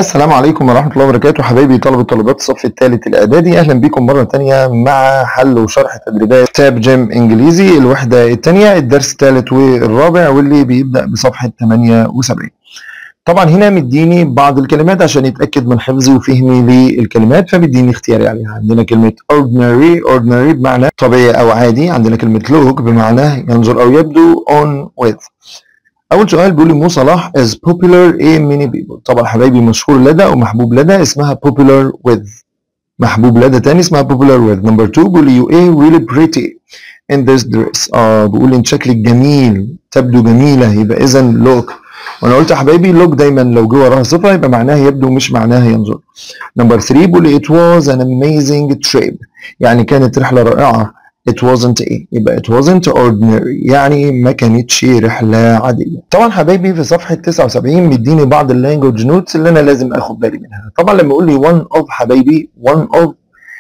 السلام عليكم ورحمة الله وبركاته حبايبي طلبة وطالبات الصف الثالث الإعدادي أهلا بكم مرة تانية مع حل وشرح تدريبات كتاب جيم إنجليزي الوحدة الثانية الدرس الثالث والرابع واللي بيبدأ بصفحة 78 طبعا هنا مديني بعض الكلمات عشان يتأكد من حفظي وفهمي للكلمات فبيديني اختياري عليها عندنا كلمة ordinary ordinary بمعنى طبيعي أو عادي عندنا كلمة look بمعنى ينظر أو يبدو on with اول سؤال بيقول لي مو صلاح is popular in many people طبعا حبايبي مشهور لدى ومحبوب لدى اسمها popular with محبوب لدى تاني اسمها popular with number two بيقول لي you are really pretty in this dress اه بيقول لي انت شكلك جميل تبدو جميله يبقى اذا look وانا قلت يا حبايبي look دايما لو جه وراها صفه يبقى معناها يبدو مش معناها ينظر نمبر 3 بيقول لي it was an amazing trip يعني كانت رحله رائعه it wasn't ايه يبقى it wasn't ordinary يعني ما كانتش رحلة عادية طبعا حبايبي في صفحة 79 مديني بعض اللانجوج نوتس اللي انا لازم اخد بالي منها طبعا لما يقول لي one of حبايبي one of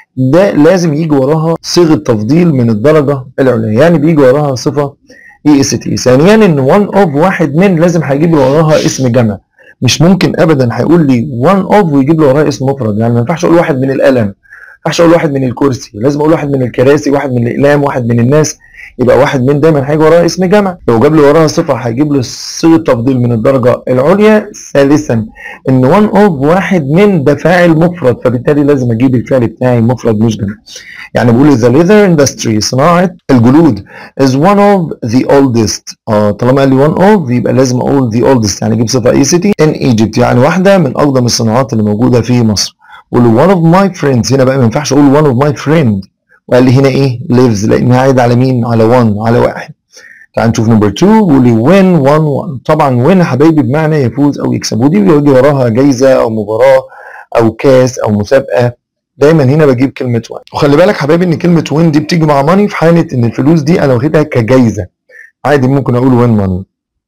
ده لازم يجي وراها صيغة تفضيل من الدرجة العليا يعني بيجي وراها صفة اي اس تي ثانيا ان one of واحد من لازم هيجيب له وراها اسم جمع مش ممكن ابدا هيقول لي one of ويجيب له وراها اسم مفرد يعني ما ينفعش اقول واحد من القلم ينفعش اقول واحد من الكرسي لازم اقول واحد من الكراسي واحد من الاقلام واحد من الناس يبقى واحد من دايما هيجي وراها اسم جمع لو جاب لي وراها صفه هيجيب لي صيغه تفضيل من الدرجه العليا ثالثا ان وان اوف واحد من ده فاعل مفرد فبالتالي لازم اجيب الفعل بتاعي مفرد مش جمع يعني بقول ذا ليذر اندستري صناعه الجلود is one of the oldest اه طالما قال لي one of يبقى لازم اقول the oldest يعني اجيب صفه اي سي تي in Egypt يعني واحده من اقدم الصناعات اللي موجوده في مصر قول one of my friends هنا بقى ما ينفعش اقول one of my friend وقال لي هنا ايه lives لانها عايد على مين على one على واحد تعال نشوف نمبر 2 بيقول لي win one one طبعا win حبايبي بمعنى يفوز او يكسب ودي بيجي وراها جايزه او مباراه او كاس او مسابقه دايما هنا بجيب كلمه وين وخلي بالك حبايبي ان كلمه وين دي بتيجي مع ماني في حاله ان الفلوس دي انا واخدها كجايزه عادي ممكن اقول وين ماني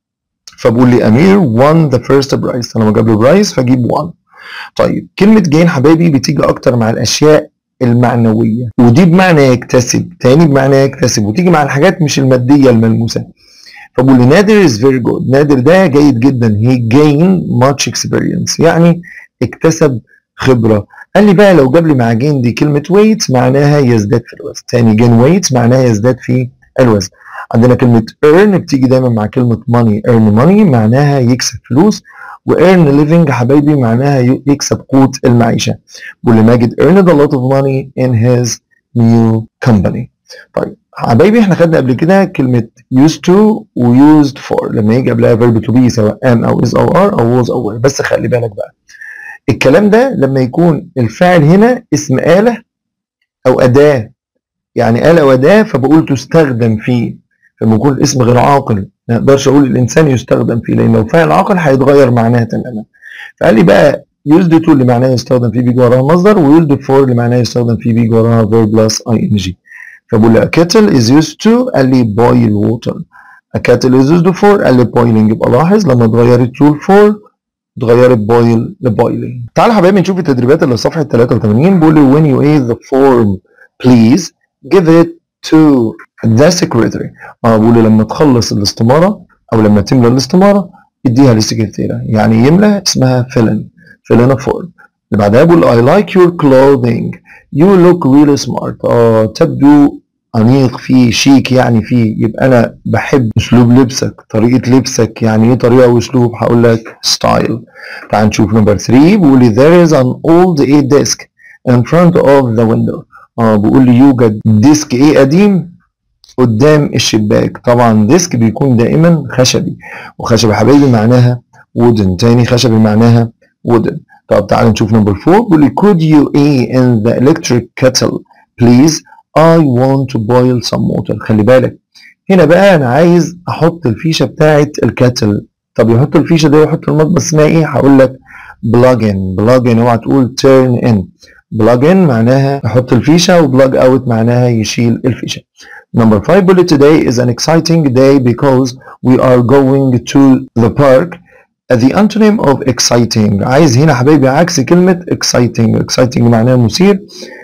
فبقول لي امير won the first prize انا جاب له برايز فاجيب 1 طيب كلمة جين حبايبي بتيجي أكتر مع الأشياء المعنوية ودي بمعنى يكتسب تاني بمعنى يكتسب وتيجي مع الحاجات مش المادية الملموسة فبقول لي نادر is very good نادر ده جيد جدا he gained much experience يعني اكتسب خبرة قال لي بقى لو جاب لي مع جين دي كلمة weight معناها يزداد في الوزن تاني جين weight معناها يزداد في الوزن عندنا كلمة earn بتيجي دايما مع كلمة money earn money معناها يكسب فلوس وايرن ليفنج حبايبي معناها يكسب قوت المعيشه واللي ماجد earned a lot of money in his new company طيب حبايبي احنا خدنا قبل كده كلمه used to و used for لما يجي قبلها verb to be سواء am او is او are او was او were بس خلي بالك بقى الكلام ده لما يكون الفاعل هنا اسم آلة أو أداة يعني آلة وأداة فبقول تستخدم فيه لما يكون الاسم غير عاقل ما اقدرش اقول الانسان يستخدم فيه لان لو فاعل عاقل هيتغير معناها تماما فقال لي بقى used to اللي معناه يستخدم فيه بيجي وراها مصدر ويولد for اللي معناه يستخدم فيه بيجي وراها verb plus ing فبقول لي a kettle is used to قال لي boil water a kettle is used for قال لي boiling يبقى لاحظ لما اتغيرت to for اتغيرت boil لboiling تعال يا حبايبي نشوف التدريبات اللي في صفحه 83 بيقول لي when you aid the form please give it to the secretary اه بقول لما تخلص الاستماره او لما تملى الاستماره اديها للسكرتيره يعني يملى اسمها فيلن فيلن فورم اللي بعدها بقول I like your clothing you look really smart اه تبدو انيق فيه شيك يعني فيه يبقى انا بحب اسلوب لبسك طريقه لبسك يعني ايه طريقه واسلوب هقول لك ستايل تعال نشوف نمبر 3 بيقول لي there is an old a desk in front of the window اه بيقول لي يوجد ديسك ايه قديم قدام الشباك طبعا ديسك بيكون دائما خشبي وخشبي حبايبي معناها wooden تاني خشبي معناها wooden طب تعال نشوف نمبر 4 بيقول لي could you a in the electric kettle please I want to boil some water خلي بالك هنا بقى انا عايز احط الفيشه بتاعه الكاتل طب يحط الفيشه دي ويحط المطبخ اسمها ايه هقول لك plug in plug in اوعى تقول turn in plug in معناها يحط الفيشه وبلاج اوت معناها يشيل الفيشه Number five bullet today is an exciting day because we are going to the park. The antonym of exciting عايز هنا حبايبي عكس كلمة exciting exciting معناها مثير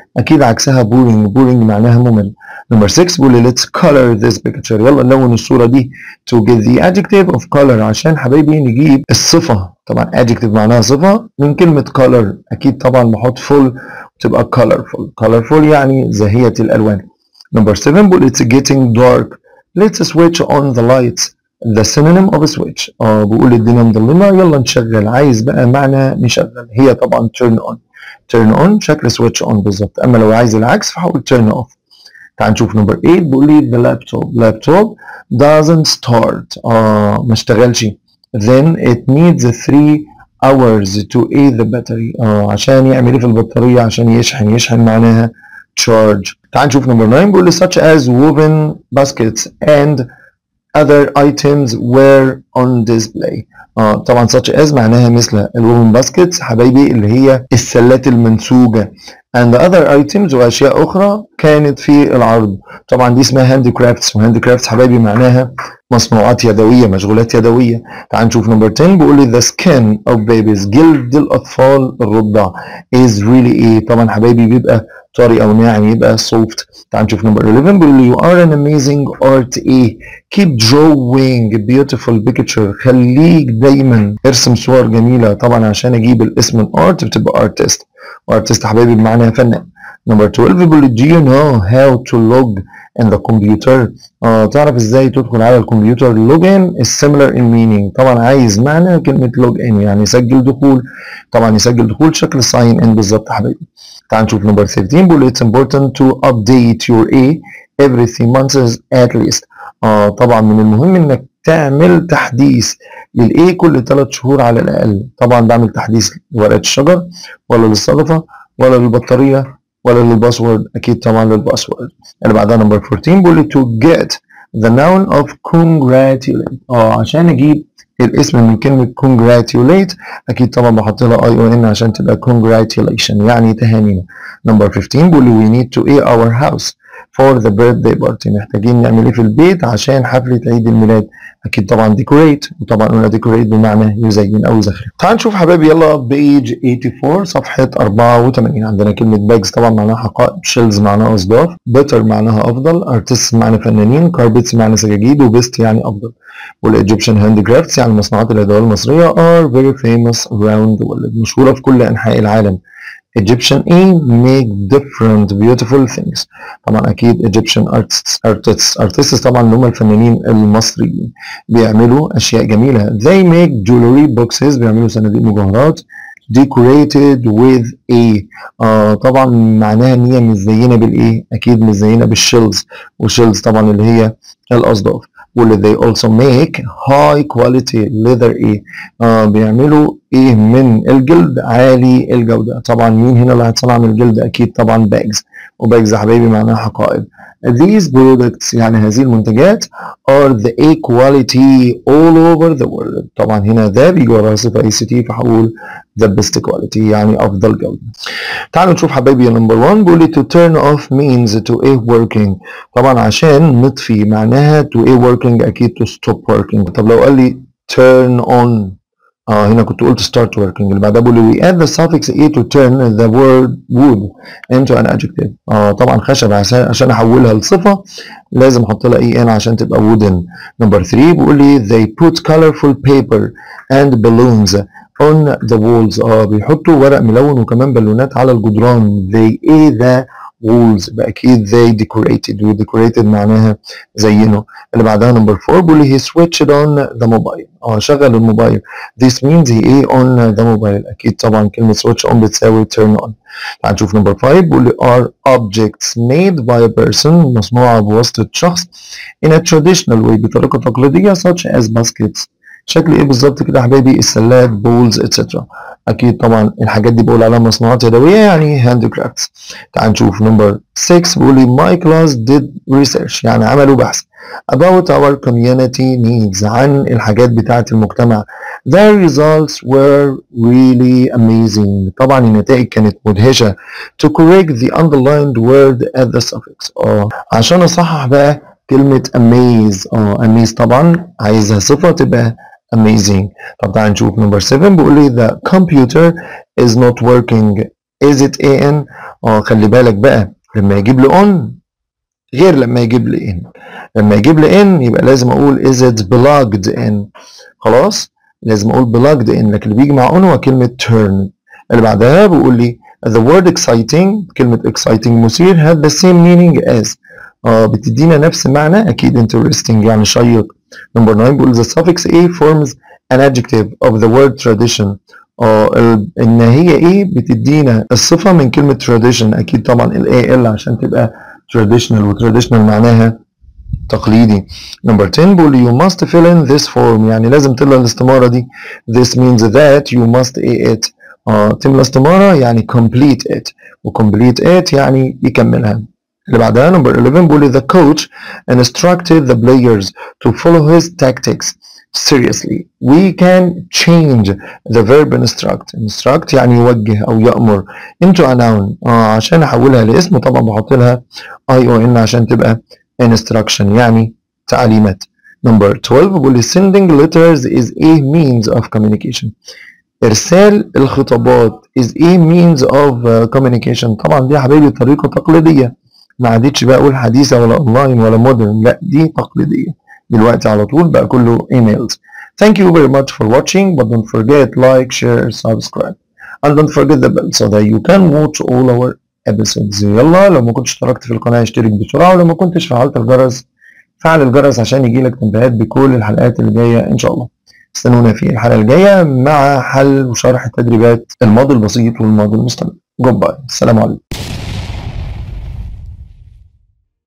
اكيد عكسها boring boring معناها ممل نمبر 6 بيقول لي let's color this picture يلا نلون الصوره دي to get the adjective of color عشان حبايبي نجيب الصفه طبعا adjective معناها صفه من كلمه color اكيد طبعا بحط full تبقى colorful colorful يعني زاهيه الالوان نمبر 7 بيقول it's getting dark let's switch on the lights the synonym of switch اه بيقول الدنيا مظلمه يلا نشغل عايز بقى معنى نشغل هي طبعا turn on turn on شكل switch on بالظبط اما لو عايز العكس فهقول turn off تعال نشوف نمبر 8 بيقول لي the laptop laptop doesn't start اه ما اشتغلش then it needs 3 hours to aid the battery اه عشان يعمل ايه في البطاريه عشان يشحن يشحن معناها charge تعال نشوف نمبر 9 بيقول لي such as woven baskets and other items were on display اه طبعا such as معناها مثل الوومن baskets حبايبي اللي هي السلات المنسوجة and other items واشياء اخرى كانت في العرض طبعا دي اسمها هاند كرافتس وهاند كرافتس حبايبي معناها مصنوعات يدويه مشغولات يدويه تعال نشوف نمبر 10 بيقول لي the skin of babies جلد الاطفال الرضع is really ايه طبعا حبايبي بيبقى طري او ناعم يبقى soft تعال نشوف نمبر 11 بيقول لي you are an amazing art ايه keep drawing beautiful picture خليك دايما ارسم صور جميله طبعا عشان اجيب الاسم الارت بتبقى artist artist حبايبي بمعنى فنان نمبر 12 بيقول لي do you know how to log in the computer اه تعرف ازاي تدخل على الكمبيوتر log in is similar in meaning طبعا عايز معنى كلمة log in يعني يسجل دخول طبعا يسجل دخول شكل sign in بالظبط حبايبي تعال نشوف نمبر 13 بيقول it's important to update your A every three months at least اه طبعا من المهم انك تعمل تحديث للايه كل ثلاث شهور على الاقل طبعا بعمل تحديث لورقه الشجر ولا للصدفه ولا للبطاريه ولا للباسورد اكيد طبعا للباسورد اللي بعدها نمبر 14 بيقول لي to get the noun of congratulate اه عشان اجيب الاسم من كلمة congratulate أكيد طبعا بحط لها اي او ان عشان تبقى congratulation يعني تهانينا. نمبر 15 بيقول لي we need to air our house for the birthday party محتاجين نعمل ايه في البيت عشان حفلة عيد الميلاد. أكيد طبعا decorate وطبعا قلنا decorate بمعنى يزين أو يزخرف. تعال نشوف حبايبي يلا بيج 84 صفحة 84 عندنا كلمة bags طبعا معناها حقائب shells معناها أصداف better معناها أفضل artists معنى فنانين carpets معنى سجاجيد وبيست يعني أفضل. والإيجيبشن handicrafts يعني المصنوعات اليدوية المصرية are very famous around the world مشهورة في كل أنحاء العالم. Egyptian A make different beautiful things طبعا أكيد Egyptian artists artists artists طبعا اللي هم الفنانين المصريين بيعملوا أشياء جميلة they make jewelry boxes بيعملوا صناديق مجوهرات decorated with a آه طبعا معناها ان هي مزينه بالايه اكيد مزينه بالشيلز والشيلز طبعا اللي هي الاصداف واللي they also make high quality leather ايه آه بيعملوا ايه من الجلد عالي الجودة طبعا مين هنا اللي هيتصنع من الجلد اكيد طبعا bags وباجز يا حبايبي معناها حقائب these products يعني هذه المنتجات are the A quality all over the world طبعا هنا ذا بيجي وراها صفة اي سي تي فهقول the best quality يعني افضل جودة تعالوا نشوف حبايبي نمبر 1 بيقول لي to turn off means to a working طبعا عشان نطفي معناها to a working اكيد to stop working طب لو قال لي turn on اه هنا كنت قلت start working اللي بعدها بقول لي we add the suffix a to turn the word wood into an adjective اه طبعا خشب عشان عشان احولها لصفه لازم احط لها اي ان عشان تبقى wooden نمبر 3 بيقول لي they put colorful paper and balloons on the walls اه بيحطوا ورق ملون وكمان بالونات على الجدران they a the walls يبقى اكيد they decorated و decorated معناها زينوا اللي بعدها نمبر 4 بيقول لي he switched on the mobile اه شغل الموبايل this means he a on the mobile اكيد طبعا كلمة switch on بتساوي turn on تعال نشوف نمبر 5 بيقول لي are objects made by a person مصنوعة بواسطة شخص in a traditional way بطريقة تقليدية such as baskets شكل ايه بالظبط كده يا حبايبي السلات بولز اتسترا اكيد طبعا الحاجات دي بقول عليها مصنوعات يدويه يعني هاند كرافتس تعال نشوف نمبر 6 بيقول لي my class did research يعني عملوا بحث about our community needs عن الحاجات بتاعه المجتمع the results were really amazing طبعا النتائج كانت مدهشه to correct the underlined word at the suffix اه عشان اصحح بقى كلمة amaze اه amaze طبعا عايزها صفة تبقى amazing طب تعال نشوف نمبر 7 بيقول لي the computer is not working is it an اه خلي بالك بقى لما يجيب لي on غير لما يجيب لي in لما يجيب لي in يبقى لازم اقول is it plugged in خلاص لازم اقول plugged in لكن اللي بيجي مع on هو كلمة turn اللي بعدها بيقول لي the word exciting كلمة exciting مثير had the same meaning as اه بتدينا نفس المعنى اكيد interesting يعني شيق number 9 بيقول the suffix a forms an adjective of the word tradition اه ان هي ايه بتدينا الصفة من كلمة tradition اكيد طبعا ال al عشان تبقى traditional و traditional معناها تقليدي number 10 بيقول you must fill in this form يعني لازم تملى الاستمارة دي this means that you must a it اه تملى استمارة يعني complete it و complete it يعني يكملها اللي بعدها number 11 بيقول the coach instructed the players to follow his tactics seriously we can change the verb instruct instruct يعني يوجه او يأمر into a noun آه عشان احولها لاسم طبعا بحط لها اي او ان عشان تبقى instruction يعني تعليمات number 12 بيقول sending letters is a means of communication ارسال الخطابات is a means of communication طبعا دي يا حبايبي طريقه تقليديه ما عادتش بقى اقول حديثه ولا اونلاين ولا مودرن لا دي تقليديه دلوقتي على طول بقى كله ايميلز thank you very much for watching but don't forget like share subscribe and don't forget the bell so that you can watch all our episodes يلا لو ما كنتش اشتركت في القناه اشترك بسرعه ولو ما كنتش فعلت الجرس فعل الجرس عشان يجيلك تنبيهات بكل الحلقات اللي جايه ان شاء الله استنونا في الحلقه الجايه مع حل وشرح تدريبات الماضي البسيط والماضي المستمر جود باي السلام عليكم